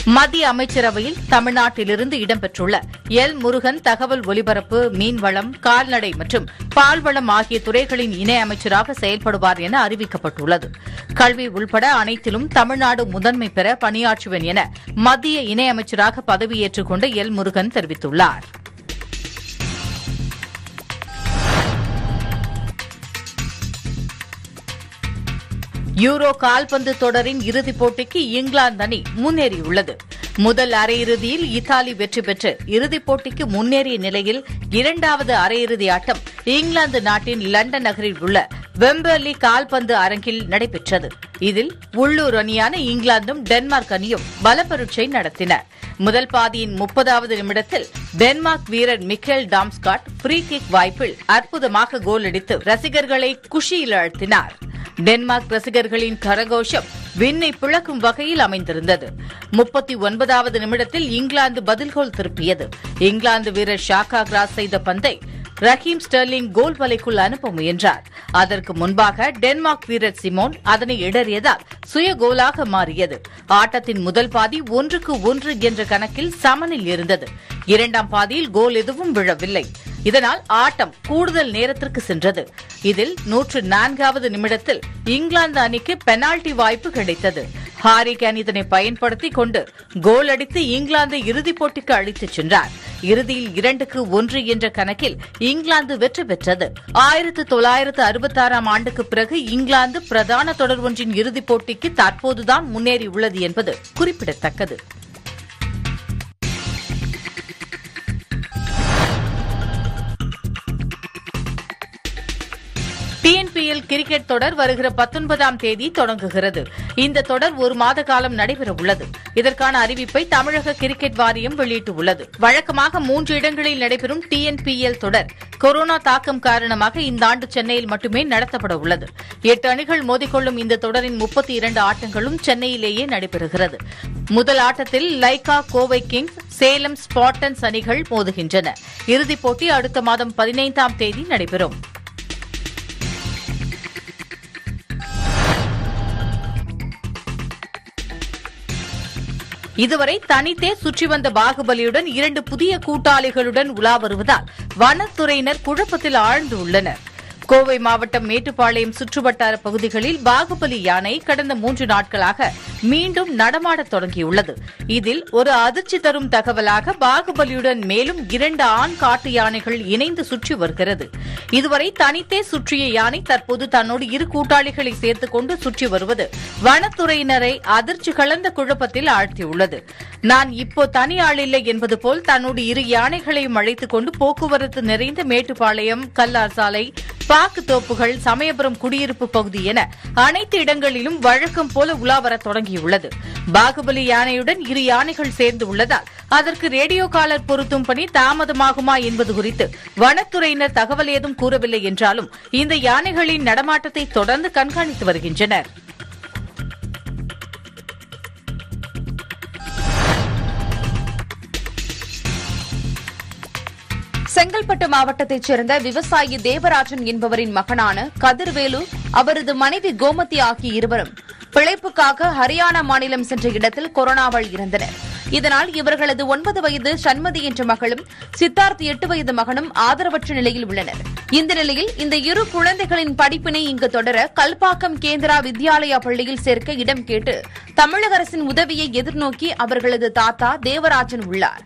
மத்திய அமைச்சரவையில் தமிழ்நாட்டிலிருந்து இடம்பெற்றுள்ள எல் முருகன் தகவல் ஒலிபரப்பு மீன்வளம் கால்நடை மற்றும் பால்வளம் ஆகிய துறைகளின் இணை அமைச்சராக செயல்படுவார் என அறிவிக்கப்பட்டுள்ளது கல்வி உள்பட அனைத்திலும் தமிழ்நாடு முதன்மை பெற பணியாற்றுவேன் என மத்திய இணை அமைச்சராக பதவியேற்றுக் கொண்ட எல் முருகன் தெரிவித்துள்ளார் யூரோ கால்பந்து தொடரின் இறுதிப் போட்டிக்கு இங்கிலாந்து அணி முன்னேறியுள்ளது முதல் அரையிறுதியில் இத்தாலி வெற்றி பெற்று இறுதிப் போட்டிக்கு முன்னேறிய நிலையில் இரண்டாவது அரையிறுதி ஆட்டம் இங்கிலாந்து நாட்டின் லண்டன் நகரில் உள்ள வெம்பர்லி கால்பந்து அரங்கில் நடைபெற்றது இதில் உள்ளூர் அணியான இங்கிலாந்தும் டென்மார்க் அணியும் பலப்பரீட்சை நடத்தின முதல் பாதியின் முப்பதாவது நிமிடத்தில் டென்மார்க் வீரர் மிக்கேல் டாம்ஸ்காட் ஃப்ரீ கிக் வாய்ப்பில் அற்புதமாக கோல் அடித்து ரசிகர்களை குஷியில் அழுத்தினார் டென்மார்க் ரசிகர்களின் கரகோஷம் விண்ணை பிளக்கும் வகையில் அமைந்திருந்தது முப்பத்தி ஒன்பதாவது நிமிடத்தில் இங்கிலாந்து பதில் கோல் திருப்பியது இங்கிலாந்து வீரர் ஷாக்கா கிராஸ் செய்த பந்தை ரஹீம் ஸ்டெர்லிங் கோல் வலைக்குள் அனுப்ப முயன்றார் அதற்கு முன்பாக டென்மார்க் வீரர் சிமோன் அதனை இடறியதால் சுய கோலாக மாறியது ஆட்டத்தின் முதல் பாதி ஒன்றுக்கு ஒன்று என்ற கணக்கில் சமனில் இருந்தது இரண்டாம் பாதியில் கோல் எதுவும் விழவில்லை இதனால் ஆட்டம் கூடுதல் நேரத்திற்கு சென்றது இதில் நூற்று நான்காவது நிமிடத்தில் இங்கிலாந்து அணிக்கு பெனால்டி வாய்ப்பு கிடைத்தது ஹாரிகேன் இதனை பயன்படுத்திக் கொண்டு கோல் அடித்து இங்கிலாந்தை இறுதிப் போட்டிக்கு அழைத்துச் சென்றார் இறுதியில் இரண்டுக்கு ஒன்று என்ற கணக்கில் இங்கிலாந்து வெற்றி பெற்றது ஆயிரத்து தொள்ளாயிரத்து அறுபத்தாறாம் ஆண்டுக்கு பிறகு இங்கிலாந்து பிரதான தொடர் ஒன்றின் இறுதிப் போட்டிக்கு தற்போதுதான் முன்னேறியுள்ளது என்பது குறிப்பிடத்தக்கது டிஎன்பிஎல் கிரிக்கெட் தொடர் வருகிற பத்தொன்பதாம் தேதி தொடங்குகிறது இந்த தொடர் ஒரு மாத காலம் நடைபெறவுள்ளது இதற்கான அறிவிப்பை தமிழக கிரிக்கெட் வாரியம் வெளியிட்டுள்ளது வழக்கமாக மூன்று இடங்களில் நடைபெறும் டிஎன்பிஎல் தொடர் கொரோனா தாக்கம் காரணமாக இந்த ஆண்டு சென்னையில் மட்டுமே நடத்தப்பட உள்ளது எட்டு அணிகள் மோதிக்கொள்ளும் இந்த தொடரின் முப்பத்தி இரண்டு ஆட்டங்களும் சென்னையிலேயே நடைபெறுகிறது முதல் ஆட்டத்தில் Lyca Kovai Kings Salem Spartans அணிகள் மோதுகின்றன இறுதிப் போட்டி அடுத்த மாதம் பதினைந்தாம் தேதி நடைபெறும் இதுவரை தனித்தே சுற்றி வந்த பாகுபலியுடன் இரண்டு புதிய கூட்டாளிகளுடன் உலா வருவதால் வனத்துறையினர் குழப்பத்தில் ஆழ்ந்துள்ளனர் கோவை மாவட்டம் மேட்டுப்பாளையம் சுற்றுவட்டார பகுதிகளில் பாகுபலி யானை கடந்த மூன்று நாட்களாக மீண்டும் நடமாடத் தொடங்கியுள்ளது இதில் ஒரு அதிர்ச்சி தரும் தகவலாக பாகுபலியுடன் மேலும் இரண்டு ஆண் காட்டு யானைகள் இணைந்து சுற்றி வருகிறது இதுவரை தனித்தே சுற்றிய யானை தற்போது தன்னோடு இரு கூட்டாளிகளை சேர்த்துக் கொண்டு சுற்றி வருவது வனத்துறையினரை அதிர்ச்சி கலந்த குழப்பத்தில் ஆழ்த்தியுள்ளது நான் இப்போ தனி ஆள் இல்லை என்பது போல் தன்னோடு இரு யானைகளையும் அழைத்துக் கொண்டு போக்குவரத்து நிறைந்த மேட்டுப்பாளையம் கல்லார் சாலை பாக்கு தோப்புகள் சமயபுரம் குடியிருப்பு பகுதி என அனைத்து இடங்களிலும் வழக்கம் போல உலா வரத் தொடங்கியுள்ளது பாகுபலி யானையுடன் இரு யானைகள் சேர்ந்து உள்ளதால் அதற்கு ரேடியோ காலர் பொருத்தும் பணி தாமதமாகுமா என்பது குறித்து வனத்துறையினர் தகவல் ஏதும் கூறவில்லை என்றாலும் இந்த யானைகளின் நடமாட்டத்தை தொடர்ந்து கண்காணித்து வருகின்றனர் செங்கல்பட்டு மாவட்டத்தைச் சேர்ந்த விவசாயி தேவராஜன் என்பவரின் மகனான கதிர்வேலு அவரது மனைவி கோமதி ஆகிய இருவரும் பிழைப்புக்காக ஹரியானா மாநிலம் சென்ற இடத்தில் கொரோனாவால் இறந்தனர் இதனால் இவர்களது ஒன்பது வயது சண்மதி என்ற மகளும் சித்தார்த் எட்டு வயது மகனும் ஆதரவற்ற நிலையில் உள்ளனர் இந்த நிலையில் இந்த இரு குழந்தைகளின் படிப்பினை இங்கு தொடர கல்பாக்கம் கேந்திரா வித்யாலயா பள்ளியில் சேர்க்க இடம் கேட்டு தமிழக அரசின் உதவியை எதிர்நோக்கி அவர்களது தாத்தா தேவராஜன் உள்ளார்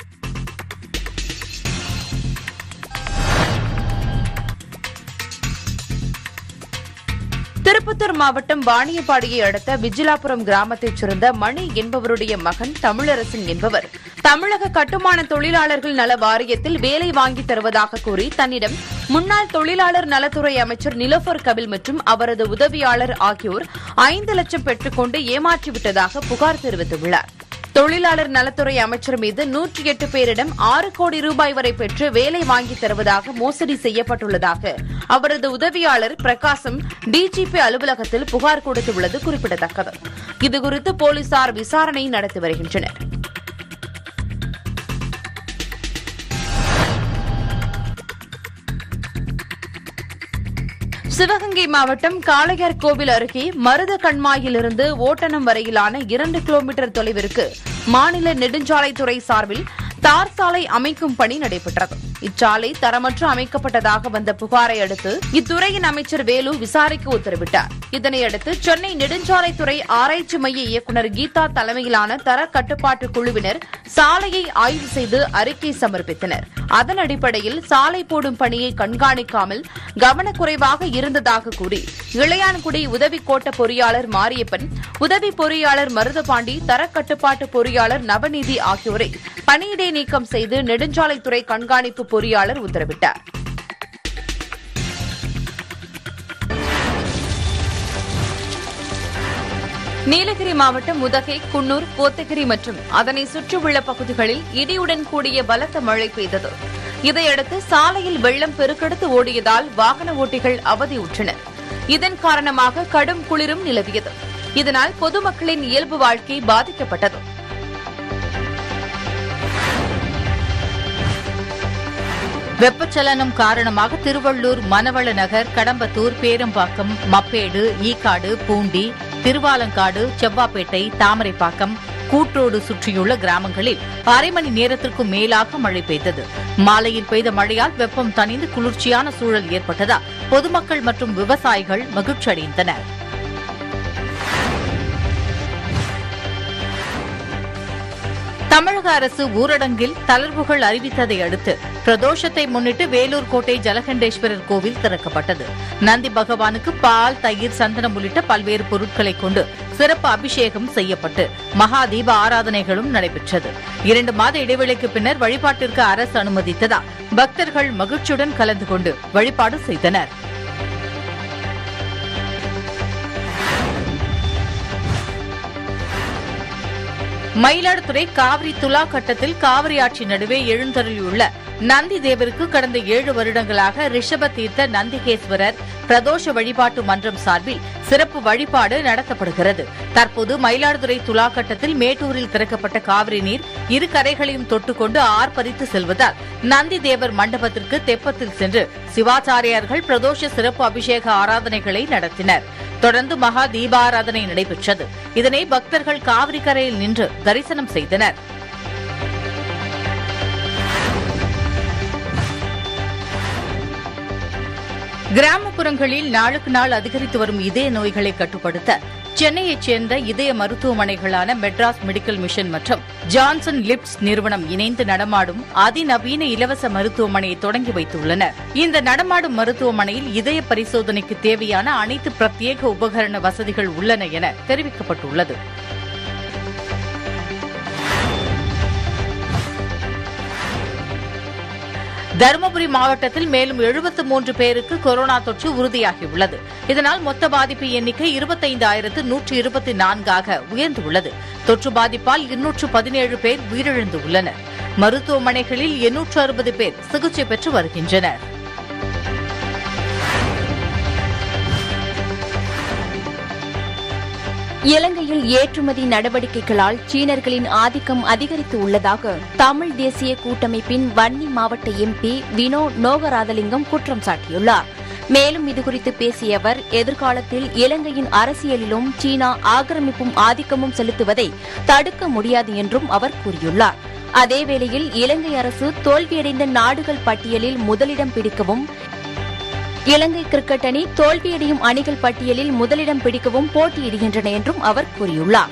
திருப்பத்தூர் மாவட்டம் வாணியப்பாடியை அடுத்த விஜிலாபுரம் கிராமத்தைச் சேர்ந்த மணி என்பவருடைய மகன் தமிழரசன் என்பவர் தமிழக கட்டுமான தொழிலாளர்கள் நல வாரியத்தில் வேலை வாங்கி தருவதாக கூறி தன்னிடம் முன்னாள் தொழிலாளர் நலத்துறை அமைச்சர் நிலோபர் கபில் மற்றும் அவரது உதவியாளர் ஆகியோர் ஐந்து லட்சம் பெற்றுக்கொண்டு ஏமாற்றிவிட்டதாக புகார் தெரிவித்துள்ளார் தொழிலாளர் நலத்துறை அமைச்சர் மீது நூற்றி எட்டு பேரிடம் ஆறு கோடி ரூபாய் வரை பெற்று வேலை வாங்கி தருவதாக மோசடி செய்யப்பட்டுள்ளதாக அவரது உதவியாளர் பிரகாசம் டிஜிபி அலுவலகத்தில் புகார் கொடுத்துள்ளது குறிப்பிடத்தக்கது இதுகுறித்து போலீசார் விசாரணை நடத்தி வருகின்றனர் சிவகங்கை மாவட்டம் காளையார் கோவில் அருகே மருத கண்மாயிலிருந்து ஓட்டனம் வரையிலான இரண்டு கிலோமீட்டர் தொலைவிற்கு மாநில நெடுஞ்சாலைத்துறை சார்பில் தார் சாலை அமைக்கும் பணி நடைபெற்றது இச்சாலை தரமற்று அமைக்கப்பட்டதாக வந்த புகாரை அடுத்து இத்துறையின் அமைச்சர் வேலு விசாரிக்க உத்தரவிட்டார் இதனையடுத்து சென்னை நெடுஞ்சாலைத்துறை ஆராய்ச்சி மைய இயக்குநர் கீதா தலைமையிலான தர கட்டுப்பாட்டு குழுவினர் சாலையை ஆய்வு செய்து அறிக்கை சமர்ப்பித்தனர் அதன் அடிப்படையில் சாலை போடும் பணியை கண்காணிக்காமல் கவனக்குறைவாக இருந்ததாக கூறி இளையான்குடி உதவி கோட்ட பொறியாளர் மாரியப்பன் உதவி பொறியாளர் மருதபாண்டி தரக்கட்டுப்பாட்டு பொறியாளர் நவநீதி ஆகியோரை பணியிடை நீக்கம் செய்து நெடுஞ்சாலைத்துறை கண்காணிப்பு பொறியாளர் உத்தரவிட்டார் நீலகிரி மாவட்டம் உதகை குன்னூர் கோத்தகிரி மற்றும் அதனை சுற்றியுள்ள பகுதிகளில் இடியுடன் கூடிய பலத்த மழை பெய்தது இதையடுத்து சாலையில் வெள்ளம் பெருக்கெடுத்து ஓடியதால் வாகன ஓட்டிகள் அவதியுற்றனர் இதன் காரணமாக கடும் குளிரும் நிலவியது இதனால் பொதுமக்களின் இயல்பு வாழ்க்கை பாதிக்கப்பட்டது வெப்பச்சலனம் காரணமாக திருவள்ளூர் மணவள நகர் கடம்பத்தூர் பேரம்பாக்கம் மப்பேடு ஈக்காடு பூண்டி திருவாலங்காடு செவ்வாப்பேட்டை தாமரைப்பாக்கம் கூற்றோடு சுற்றியுள்ள கிராமங்களில் அரை மணி நேரத்திற்கும் மேலாக மழை பெய்தது மாலையில் பெய்த மழையால் வெப்பம் தணிந்து குளிர்ச்சியான சூழல் ஏற்பட்டதால் பொதுமக்கள் மற்றும் விவசாயிகள் மகிழ்ச்சியடைந்தனர் தமிழக அரசு ஊரடங்கில் தளர்வுகள் அறிவித்ததை அடுத்து பிரதோஷத்தை முன்னிட்டு வேலூர் கோட்டை ஜலகண்டேஸ்வரர் கோவில் திறக்கப்பட்டது நந்தி பகவானுக்கு பால் தயிர் சந்தனம் உள்ளிட்ட பல்வேறு பொருட்களை கொண்டு சிறப்பு அபிஷேகம் செய்யப்பட்டு மகா தீப ஆராதனைகளும் நடைபெற்றது இரண்டு மாத இடைவெளிக்கு பின்னர் வழிபாட்டிற்கு அரசு அனுமதித்ததால் பக்தர்கள் மகிழ்ச்சியுடன் கலந்து கொண்டு வழிபாடு செய்தனர் மயிலாடுதுறை காவிரி துலா கட்டத்தில் காவிரி ஆட்சி நடுவே எழுந்தருளியுள்ள நந்தி தேவருக்கு கடந்த ஏழு வருடங்களாக ரிஷப தீர்த்த நந்திகேஸ்வரர் பிரதோஷ வழிபாட்டு மன்றம் சார்பில் சிறப்பு வழிபாடு நடத்தப்படுகிறது தற்போது மயிலாடுதுறை துலா கட்டத்தில் மேட்டூரில் திறக்கப்பட்ட காவிரி நீர் இரு கரைகளையும் தொட்டுக்கொண்டு ஆர்ப்பரித்து செல்வதால் நந்தி தேவர் மண்டபத்திற்கு தெப்பத்தில் சென்று சிவாச்சாரியார்கள் பிரதோஷ சிறப்பு அபிஷேக ஆராதனைகளை நடத்தினர் தொடர்ந்து மகா தீபாராதனை நடைபெற்றது இதனை பக்தர்கள் காவிரி கரையில் நின்று தரிசனம் செய்தனர் கிராமப்புறங்களில் நாளுக்கு நாள் அதிகரித்து வரும் இதய நோய்களை கட்டுப்படுத்த சென்னையைச் சேர்ந்த இதய மருத்துவமனைகளான மெட்ராஸ் மெடிக்கல் மிஷன் மற்றும் ஜான்சன் லிப்ஸ் நிறுவனம் இணைந்து நடமாடும் அதிநவீன இலவச மருத்துவமனையை தொடங்கி வைத்துள்ளனர் இந்த நடமாடும் மருத்துவமனையில் இதய பரிசோதனைக்கு தேவையான அனைத்து பிரத்யேக உபகரண வசதிகள் உள்ளன என தெரிவிக்கப்பட்டுள்ளது தருமபுரி மாவட்டத்தில் மேலும் எழுபத்து மூன்று பேருக்கு கொரோனா தொற்று உறுதியாகியுள்ளது இதனால் மொத்த பாதிப்பு எண்ணிக்கை இருபத்தைந்தாயிரத்து நூற்று இருபத்தி நான்காக உயர்ந்துள்ளது தொற்று பாதிப்பால் இருநூற்று பதினேழு பேர் உயிரிழந்துள்ளனர் மருத்துவமனைகளில் எண்ணூற்று அறுபது பேர் சிகிச்சை பெற்று வருகின்றனர் இலங்கையில் ஏற்றுமதி நடவடிக்கைகளால் சீனர்களின் ஆதிக்கம் அதிகரித்து உள்ளதாக தமிழ் தேசிய கூட்டமைப்பின் வன்னி மாவட்ட எம்பி வினோ நோகராதலிங்கம் குற்றம் சாட்டியுள்ளார் மேலும் இதுகுறித்து பேசிய அவர் எதிர்காலத்தில் இலங்கையின் அரசியலிலும் சீனா ஆக்கிரமிப்பும் ஆதிக்கமும் செலுத்துவதை தடுக்க முடியாது என்றும் அவர் கூறியுள்ளார் அதேவேளையில் இலங்கை அரசு தோல்வியடைந்த நாடுகள் பட்டியலில் முதலிடம் பிடிக்கவும் இலங்கை கிரிக்கெட் அணி தோல்வியடையும் அணிகள் பட்டியலில் முதலிடம் பிடிக்கவும் போட்டியிடுகின்றன என்றும் அவர் கூறியுள்ளார்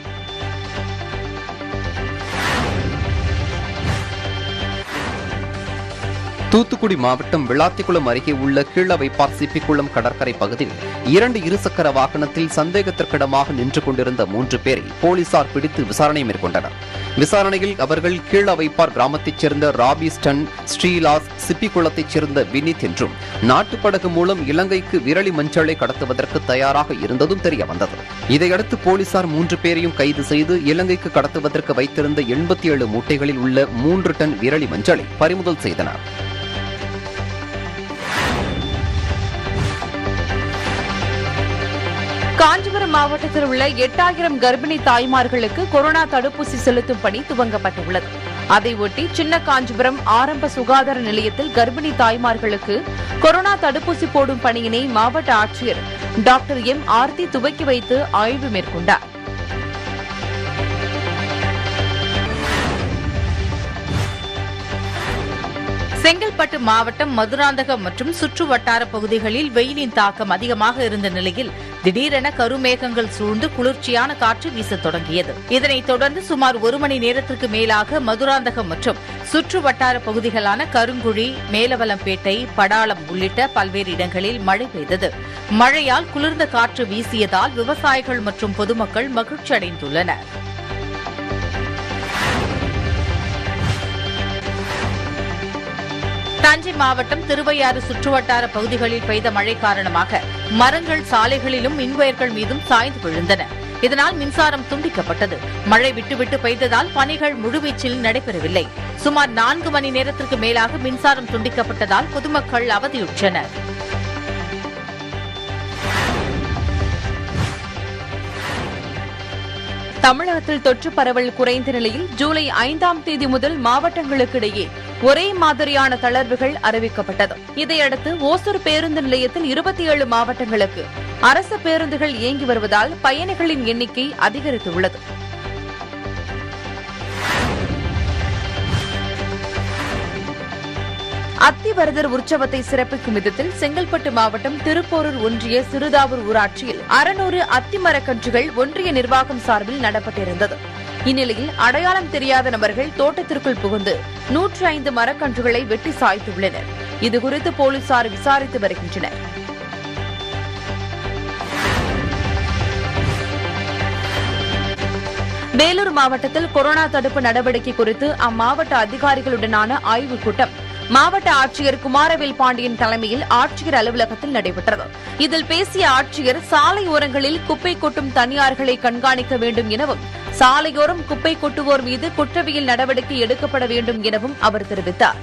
தூத்துக்குடி மாவட்டம் விளாத்திக்குளம் அருகே உள்ள கீழவைப்பார் சிப்பிக்குளம் கடற்கரை பகுதியில் இரண்டு இருசக்கர வாகனத்தில் சந்தேகத்திற்கிடமாக நின்று கொண்டிருந்த மூன்று பேரை போலீசார் பிடித்து விசாரணை மேற்கொண்டனர் விசாரணையில் அவர்கள் கீழவைப்பார் கிராமத்தைச் சேர்ந்த ராபிஸ்டன் ஸ்ரீலாஸ் சிப்பிக்குளத்தைச் சேர்ந்த வினித் என்றும் நாட்டுப்படகு மூலம் இலங்கைக்கு விரலி மஞ்சளை கடத்துவதற்கு தயாராக இருந்ததும் தெரிய வந்தது இதையடுத்து போலீசார் மூன்று பேரையும் கைது செய்து இலங்கைக்கு கடத்துவதற்கு வைத்திருந்த எண்பத்தி ஏழு மூட்டைகளில் உள்ள மூன்று டன் விரலி மஞ்சளை பறிமுதல் செய்தனர் காஞ்சிபுரம் மாவட்டத்தில் உள்ள எட்டாயிரம் கர்ப்பிணி தாய்மார்களுக்கு கொரோனா தடுப்பூசி செலுத்தும் பணி துவங்கப்பட்டுள்ளது அதையொட்டி சின்ன காஞ்சிபுரம் ஆரம்ப சுகாதார நிலையத்தில் கர்ப்பிணி தாய்மார்களுக்கு கொரோனா தடுப்பூசி போடும் பணியினை மாவட்ட ஆட்சியர் டாக்டர் எம் ஆர்த்தி துவக்கி வைத்து ஆய்வு மேற்கொண்டார் செங்கல்பட்டு மாவட்டம் மதுராந்தகம் மற்றும் சுற்று வட்டார பகுதிகளில் வெயிலின் தாக்கம் அதிகமாக இருந்த நிலையில் திடீரென கருமேகங்கள் சூழ்ந்து குளிர்ச்சியான காற்று வீசத் தொடங்கியது இதனைத் தொடர்ந்து சுமார் ஒரு மணி நேரத்திற்கு மேலாக மதுராந்தகம் மற்றும் சுற்று வட்டார பகுதிகளான கருங்குழி மேலவலம்பேட்டை படாளம் உள்ளிட்ட பல்வேறு இடங்களில் மழை பெய்தது மழையால் குளிர்ந்த காற்று வீசியதால் விவசாயிகள் மற்றும் பொதுமக்கள் மகிழ்ச்சி அடைந்துள்ளனர் தஞ்சை மாவட்டம் திருவையாறு சுற்றுவட்டார பகுதிகளில் பெய்த மழை காரணமாக மரங்கள் சாலைகளிலும் மின்வயர்கள் மீதும் சாய்ந்து விழுந்தன இதனால் மின்சாரம் துண்டிக்கப்பட்டது மழை விட்டுவிட்டு பெய்ததால் பணிகள் முழுவீச்சில் நடைபெறவில்லை சுமார் நான்கு மணி நேரத்திற்கு மேலாக மின்சாரம் துண்டிக்கப்பட்டதால் பொதுமக்கள் அவதியுற்றனர் தமிழகத்தில் தொற்று பரவல் குறைந்த நிலையில் ஜூலை ஐந்தாம் தேதி முதல் மாவட்டங்களுக்கிடையே ஒரே மாதிரியான தளர்வுகள் அறிவிக்கப்பட்டது இதையடுத்து ஓசூர் பேருந்து நிலையத்தில் இருபத்தி ஏழு மாவட்டங்களுக்கு அரசு பேருந்துகள் இயங்கி வருவதால் பயணிகளின் எண்ணிக்கை அதிகரித்துள்ளது அத்திவரதர் உற்சவத்தை சிறப்பிக்கும் விதத்தில் செங்கல்பட்டு மாவட்டம் திருப்போரூர் ஒன்றிய சிறுதாவூர் ஊராட்சியில் அறுநூறு அத்தி மரக்கன்றுகள் ஒன்றிய நிர்வாகம் சார்பில் நடப்பட்டிருந்தது இந்நிலையில் அடையாளம் தெரியாத நபர்கள் தோட்டத்திற்குள் புகுந்து நூற்று ஐந்து மரக்கன்றுகளை வெட்டி சாய்த்துள்ளனர் இதுகுறித்து போலீசார் விசாரித்து வருகின்றனர் வேலூர் மாவட்டத்தில் கொரோனா தடுப்பு நடவடிக்கை குறித்து அம்மாவட்ட அதிகாரிகளுடனான ஆய்வுக் கூட்டம் மாவட்ட ஆட்சியர் குமாரவேல் பாண்டியன் தலைமையில் ஆட்சியர் அலுவலகத்தில் நடைபெற்றது இதில் பேசிய ஆட்சியர் சாலையோரங்களில் குப்பை கொட்டும் தனியார்களை கண்காணிக்க வேண்டும் எனவும் சாலையோரம் குப்பை கொட்டுவோர் மீது குற்றவியல் நடவடிக்கை எடுக்கப்பட வேண்டும் எனவும் அவர் தெரிவித்தார்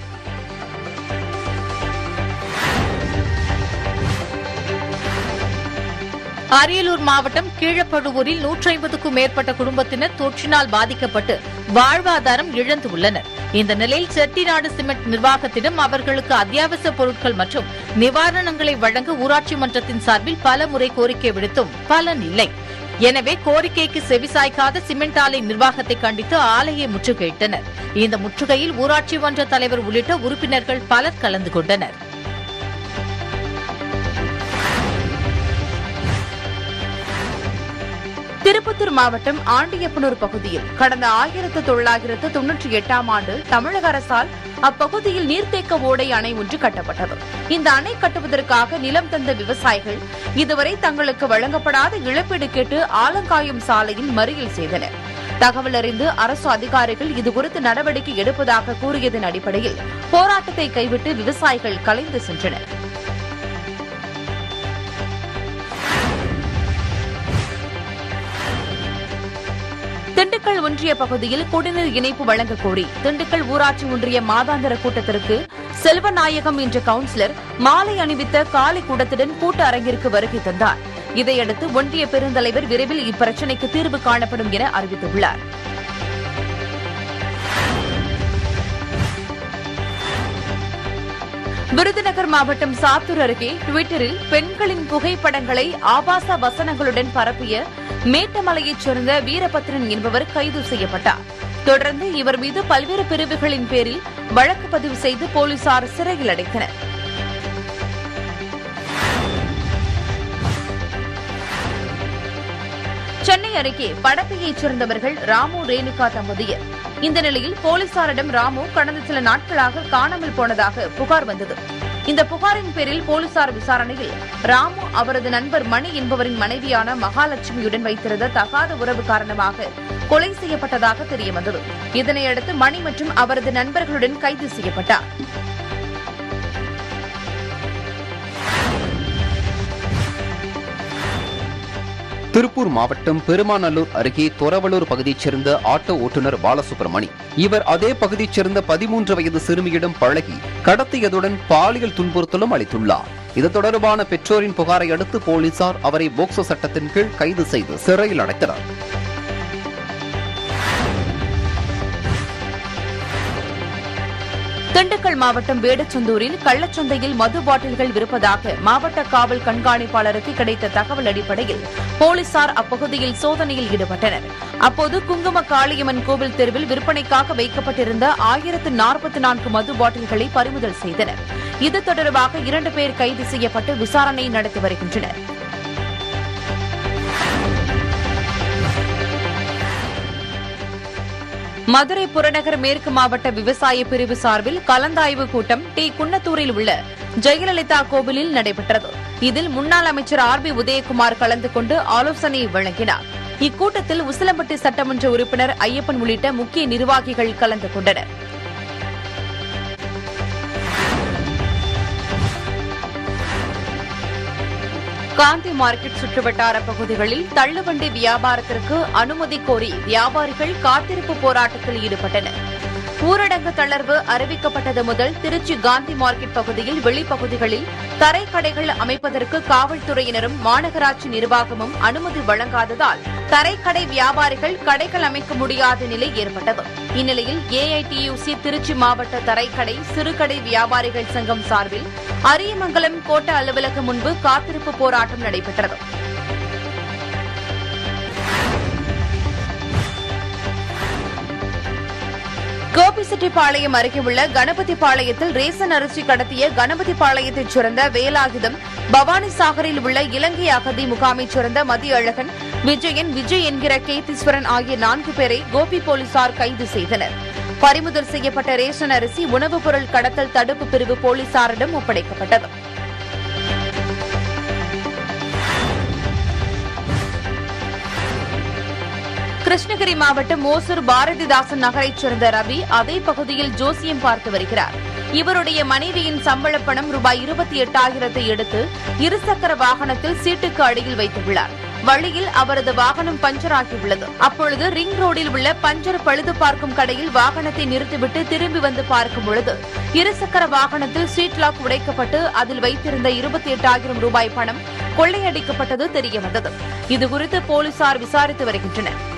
அரியலூர் மாவட்டம் கீழப்படுவூரில் நூற்றி ஐம்பதுக்கும் மேற்பட்ட குடும்பத்தினர் தொற்றினால் பாதிக்கப்பட்டு வாழ்வாதாரம் இழந்து உள்ளனர் இந்த நிலையில் செட்டிநாடு சிமெண்ட் நிர்வாகத்திடம் அவர்களுக்கு அத்தியாவசிய பொருட்கள் மற்றும் நிவாரணங்களை வழங்க ஊராட்சி மன்றத்தின் சார்பில் பல முறை கோரிக்கை விடுத்தும் பலன் இல்லை எனவே கோரிக்கைக்கு செவிசாய்க்காத சிமெண்ட் ஆலை நிர்வாகத்தை கண்டித்து ஆலையை முற்றுகையிட்டனர் இந்த முற்றுகையில் ஊராட்சி மன்ற தலைவர் உள்ளிட்ட உறுப்பினர்கள் பலர் கலந்து கொண்டனர் திருப்பத்தூர் மாவட்டம் ஆண்டியப்பனூர் பகுதியில் கடந்த ஆயிரத்து தொள்ளாயிரத்து தொன்னூற்றி எட்டாம் ஆண்டு தமிழக அரசால் அப்பகுதியில் நீர்த்தேக்க ஓடை அணை ஒன்று கட்டப்பட்டது இந்த அணை கட்டுவதற்காக நிலம் தந்த விவசாயிகள் இதுவரை தங்களுக்கு வழங்கப்படாத இழப்பீடு கேட்டு ஆலங்காயம் சாலையில் மறியல் செய்தனர் தகவல் அறிந்து அரசு அதிகாரிகள் இதுகுறித்து நடவடிக்கை எடுப்பதாக கூறியதன் அடிப்படையில் போராட்டத்தை கைவிட்டு விவசாயிகள் கலைந்து சென்றனர் திண்டுக்கல் ஒன்றிய பகுதியில் குடிநீர் இணைப்பு வழங்க கோரி திண்டுக்கல் ஊராட்சி ஒன்றிய மாதாந்திர கூட்டத்திற்கு செல்வநாயகம் என்ற கவுன்சிலர் மாலை அணிவித்த காலி கூடத்துடன் கூட்ட அரங்கிற்கு வருகை தந்தார் இதையடுத்து ஒன்றிய பெருந்தலைவர் விரைவில் இப்பிரச்சினைக்கு தீர்வு காணப்படும் என அறிவித்துள்ளார் விருதுநகர் மாவட்டம் சாத்தூர் அருகே டுவிட்டரில் பெண்களின் புகைப்படங்களை ஆபாச வசனங்களுடன் பரப்பிய மேட்டமலையைச் சேர்ந்த வீரபத்ரன் என்பவர் கைது செய்யப்பட்டார் தொடர்ந்து இவர் மீது பல்வேறு பிரிவுகளின் பேரில் வழக்கு பதிவு செய்து போலீசார் சிறையில் அடைத்தனர் சென்னை அருகே படப்பையைச் சேர்ந்தவர்கள் ராமு ரேணுகா தம்பதியர் இந்த நிலையில் போலீசாரிடம் ராமு கடந்த சில நாட்களாக காணாமல் போனதாக புகார் வந்தது இந்த புகாரின் பேரில் போலீசார் விசாரணையில் ராமு அவரது நண்பர் மணி என்பவரின் மனைவியான மகாலட்சுமியுடன் வைத்திருந்த தகாத உறவு காரணமாக கொலை செய்யப்பட்டதாக தெரியவந்தது இதனையடுத்து மணி மற்றும் அவரது நண்பர்களுடன் கைது செய்யப்பட்டார் திருப்பூர் மாவட்டம் பெருமாநல்லூர் அருகே தொரவலூர் பகுதியைச் சேர்ந்த ஆட்டோ ஓட்டுநர் பாலசுப்ரமணி இவர் அதே பகுதியைச் சேர்ந்த பதிமூன்று வயது சிறுமியிடம் பழகி கடத்தியதுடன் பாலியல் துன்புறுத்தலும் அளித்துள்ளார் இது தொடர்பான பெற்றோரின் புகாரை அடுத்து போலீசார் அவரை போக்சோ சட்டத்தின் கீழ் கைது செய்து சிறையில் அடைத்தனர் திண்டுக்கல் மாவட்டம் வேடச்சந்தூரில் கள்ளச்சந்தையில் மது பாட்டில்கள் விற்பதாக மாவட்ட காவல் கண்காணிப்பாளருக்கு கிடைத்த தகவல் அடிப்படையில் போலீசார் அப்பகுதியில் சோதனையில் ஈடுபட்டனர் அப்போது குங்கும காளியம்மன் கோவில் தெருவில் விற்பனைக்காக வைக்கப்பட்டிருந்த ஆயிரத்து நாற்பத்தி நான்கு மது பாட்டில்களை பறிமுதல் செய்தனர் இது தொடர்பாக இரண்டு பேர் கைது செய்யப்பட்டு விசாரணை நடத்தி வருகின்றனர் மதுரை புறநகர் மேற்கு மாவட்ட விவசாய பிரிவு சார்பில் கலந்தாய்வு கூட்டம் டி குன்னத்தூரில் உள்ள ஜெயலலிதா கோவிலில் நடைபெற்றது இதில் முன்னாள் அமைச்சர் ஆர் பி உதயகுமார் கலந்து கொண்டு ஆலோசனை வழங்கினார் இக்கூட்டத்தில் உசிலம்பட்டி சட்டமன்ற உறுப்பினர் ஐயப்பன் உள்ளிட்ட முக்கிய நிர்வாகிகள் கலந்து கொண்டனர் காந்தி மார்க்கெட் சுற்றுவட்டார பகுதிகளில் தள்ளுவண்டி வியாபாரத்திற்கு அனுமதி கோரி வியாபாரிகள் காத்திருப்பு போராட்டத்தில் ஈடுபட்டனர் ஊரடங்கு தளர்வு அறிவிக்கப்பட்டது முதல் திருச்சி காந்தி மார்க்கெட் பகுதியில் வெளிப்பகுதிகளில் தரைக்கடைகள் அமைப்பதற்கு காவல்துறையினரும் மாநகராட்சி நிர்வாகமும் அனுமதி வழங்காததால் தரைக்கடை வியாபாரிகள் கடைகள் அமைக்க முடியாத நிலை ஏற்பட்டது இந்நிலையில் ஏஐடியூசி திருச்சி மாவட்ட தரைக்கடை சிறுகடை வியாபாரிகள் சங்கம் சார்பில் அரியமங்கலம் கோட்ட அலுவலகம் முன்பு காத்திருப்பு போராட்டம் நடைபெற்றது கோபிச்செட்டிப்பாளையம் அருகே உள்ள கணபதிபாளையத்தில் ரேசன் அரிசி கடத்திய கணபதிபாளையத்தைச் சேர்ந்த வேலாயுதம் பவானி சாகரில் உள்ள இலங்கை அகதி முகாமைச் சேர்ந்த மதியழகன் விஜயன் விஜய் என்கிற கேத்தீஸ்வரன் ஆகிய நான்கு பேரை கோபி போலீசார் கைது செய்தனர் பறிமுதல் செய்யப்பட்ட ரேஷன் அரிசி உணவுப் பொருள் கடத்தல் தடுப்பு பிரிவு போலீசாரிடம் ஒப்படைக்கப்பட்டது கிருஷ்ணகிரி மாவட்டம் ஓசூர் பாரதிதாசன் நகரைச் சேர்ந்த ரவி அதே பகுதியில் ஜோசியம் பார்த்து வருகிறார் இவருடைய மனைவியின் சம்பளப் பணம் ரூபாய் இருபத்தி எட்டாயிரத்தை எடுத்து இருசக்கர வாகனத்தில் சீட்டுக்கு அடியில் வைத்துள்ளார் வழியில் அவரது வாகனம் பஞ்சர் ஆகியுள்ளது அப்பொழுது ரிங் ரோடில் உள்ள பஞ்சர் பழுது பார்க்கும் கடையில் வாகனத்தை நிறுத்திவிட்டு திரும்பி வந்து பார்க்கும் பொழுது இருசக்கர வாகனத்தில் சீட் லாக் உடைக்கப்பட்டு அதில் வைத்திருந்த இருபத்தி எட்டாயிரம் ரூபாய் பணம் கொள்ளையடிக்கப்பட்டது தெரியவந்தது இதுகுறித்து போலீசார் விசாரித்து வருகின்றனர்